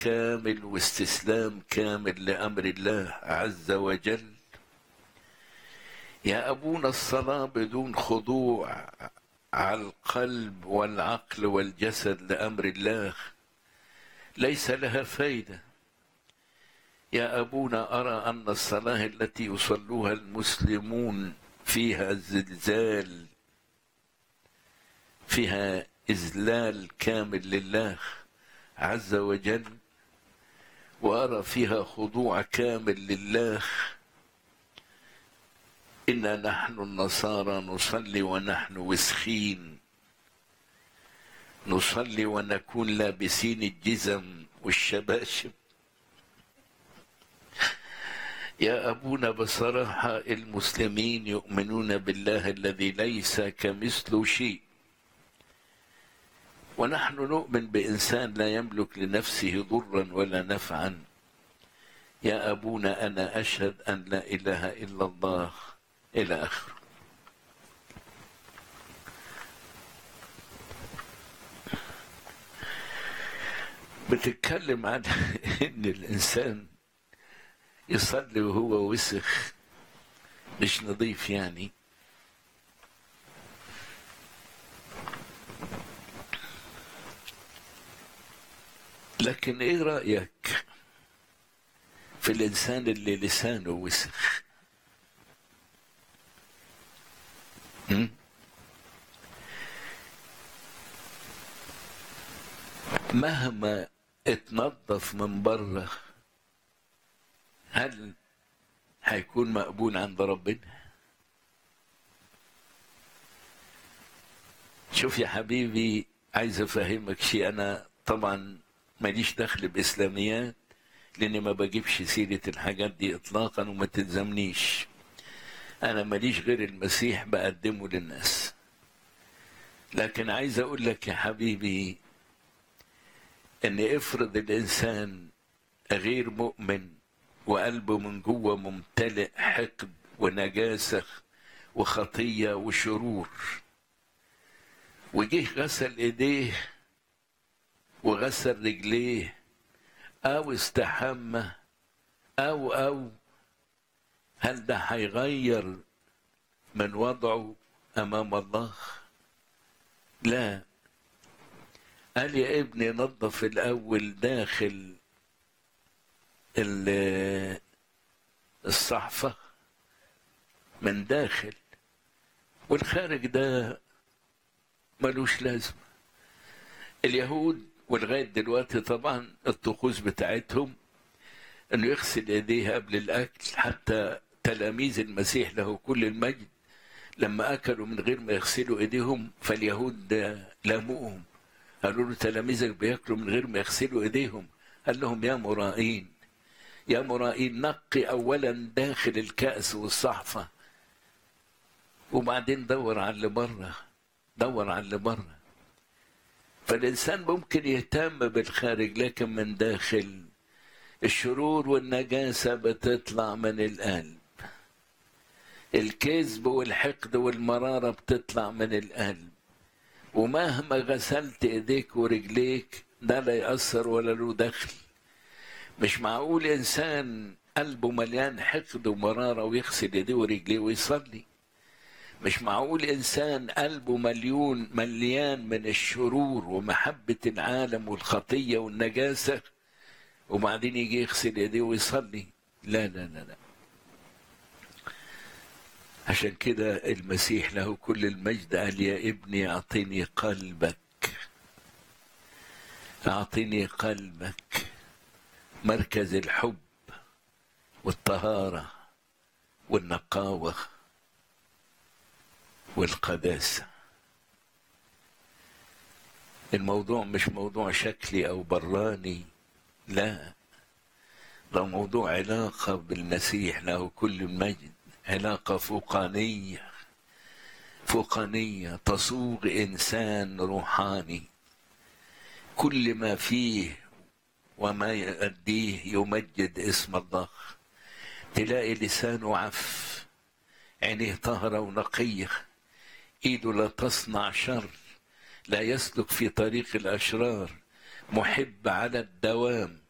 كامل واستسلام كامل لامر الله عز وجل يا ابونا الصلاه بدون خضوع على القلب والعقل والجسد لامر الله ليس لها فايده يا ابونا ارى ان الصلاه التي يصلوها المسلمون فيها زلزال فيها اذلال كامل لله عز وجل وارى فيها خضوع كامل لله انا نحن النصارى نصلي ونحن وسخين نصلي ونكون لابسين الجزم والشباشب يا ابونا بصراحه المسلمين يؤمنون بالله الذي ليس كمثله شيء ونحن نؤمن بانسان لا يملك لنفسه ضرا ولا نفعا يا ابونا انا اشهد ان لا اله الا الله الى اخره بتتكلم عن ان الانسان يصلي وهو وسخ مش نظيف يعني لكن ايه رايك في الانسان اللي لسانه وسخ م? مهما اتنظف من بره هل هيكون مقبول عند ربنا شوف يا حبيبي عايز افهمك شيء انا طبعا ماليش دخل باسلاميات لاني ما بجيبش سيره الحاجات دي اطلاقا وما تلزمنيش انا ماليش غير المسيح بقدمه للناس لكن عايز اقول لك يا حبيبي ان افرض الانسان غير مؤمن وقلبه من جوه ممتلئ حقد ونجاسه وخطيه وشرور وجه غسل ايديه وغسل رجليه او استحمى او او هل ده هيغير من وضعه امام الله لا قال يا ابني نظف الاول داخل الصحفه من داخل والخارج ده ملوش لازمه اليهود ولغايه دلوقتي طبعا الطقوس بتاعتهم انه يغسل ايديه قبل الاكل حتى تلاميذ المسيح له كل المجد لما اكلوا من غير ما يغسلوا ايديهم فاليهود لاموهم قالوا له تلاميذك بياكلوا من غير ما يغسلوا ايديهم قال لهم يا مرائين يا مرائين نقي اولا داخل الكاس والصحفه وبعدين دور على اللي بره دور على اللي بره فالإنسان ممكن يهتم بالخارج لكن من داخل الشرور والنجاسة بتطلع من القلب الكذب والحقد والمرارة بتطلع من القلب ومهما غسلت ايديك ورجليك ده لا يأثر ولا له دخل مش معقول إنسان قلبه مليان حقد ومرارة ويغسل ايديه ورجليه ويصلي مش معقول انسان قلبه مليون مليان من الشرور ومحبه العالم والخطيه والنجاسه وبعدين يجي يغسل ايديه ويصلي لا لا لا لا عشان كده المسيح له كل المجد قال يا ابني اعطني قلبك اعطني قلبك مركز الحب والطهاره والنقاوه والقداسة الموضوع مش موضوع شكلي أو براني لا ده موضوع علاقة بالمسيح له كل المجد علاقة فوقانية فوقانية تصوغ إنسان روحاني كل ما فيه وما يؤديه يمجد اسم الله تلاقي لسانه عف عينيه طهرة ونقية ايده لا تصنع شر لا يسلك في طريق الاشرار محب على الدوام